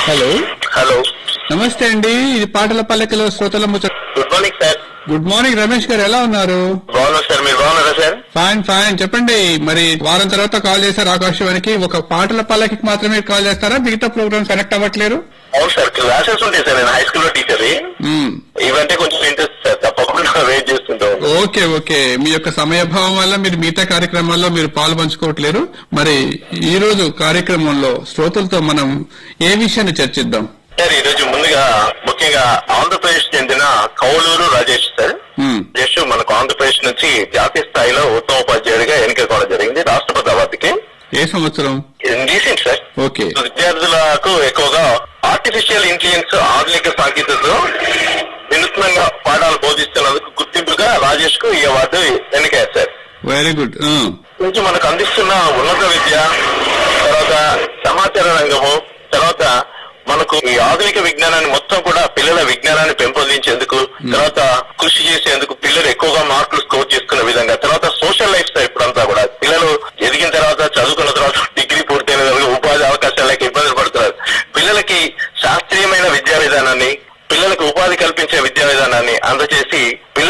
Hello hello నమస్తే అండి ఇది పాటల పల్లెకలో శ్రోతల ముచ్చట good morning sir good morning Ramesh garu ఎలా ఉన్నారు బాగున్నా సార్ మీరు బాగున్నారా సార్ ఫైన్ ఫైన్ చెప్పండి మరి వారం తర్వాత కాల్ చేశారు ఆకాశవాణికి ఒక పాటల పల్లకి మాత్రమే కాల్ చేస్తారా మిగతా ప్రోగ్రామ్ కనెక్ట్ అవ్వట్లేరు అవును సార్ క్లాసెస్ ఉంటాయి సార్ నేను హై స్కూల్లో టీచర్ మ్మ్. ఇవంటే కొంచెం ఇంట్రెస్ట్ సార్ తప్పకుండా వెయిట్ చేస్తుంటాం ఓకే ఓకే మీ యొక్క సమయభావం వల్ల మీరు మిగతా కార్యక్రమాల్లో మీరు పాలు పంచుకోవట్లేరు మరి ఈ రోజు కార్యక్రమంలో శ్రోతలతో మనం ఏ విషయాన్ని చర్చిద్దాం సార్ ఈ రోజు ముందుగా ముఖ్యంగా ఆంధ్రప్రదేశ్ చెందిన కౌలూరు రాజేష్ సార్ మ్మ్. జస్ట్ మనకు ఆంధ్రప్రదేశ్ నుంచి జాతీయ స్థాయిలో ఉత్తమ ఉపాధ్యాయుడిగా ఎన్నిక కావడం జరిగింది రాష్ట్రపతి అవార్డుకి ఏ సంవత్సరం రీసెంట్ సార్ ఓకే విద్యార్థులకు ఎక్కువగా ఆర్టిఫిషియల్ ఇంటెలిజెన్స్ ఆధునిక సాంకేతికతతో వినూత్నంగా పాఠాలు బోధిస్తున్నందుకు గుర్తింపుగా రాజేష్ కు ఈ అవార్డు ఎన్నికయ్యారు సార్ వెరీ గుడ్ కొంచెం మనకు అందిస్తున్న ఉన్నత విద్య తర్వాత సమాచార రంగము తర్వాత మనకు ఈ ఆధునిక విజ్ఞానాన్ని మొత్తం కూడా పిల్లల విజ్ఞానాన్ని పెంపొందించేందుకు తర్వాత కృషి చేసేందుకు పిల్లలు ఎక్కువగా మార్కులు స్కోర్ చేసుకునే విధంగా తర్వాత సోషల్ లైఫ్ స్టైల్ ఇప్పుడంతా కూడా పిల్లలు ఎదిగిన తర్వాత చదువుకున్న తర్వాత డిగ్రీ పూర్తయిన తర్వాత ఉపాధి అవకాశాలు లేక ఇబ్బందులు పడుతున్నారు పిల్లలకి శాస్త్రీయమైన విద్యా విధానాన్ని పిల్లలకు ఉపాధి కల్పించే విద్యా విధానాన్ని అందజేసి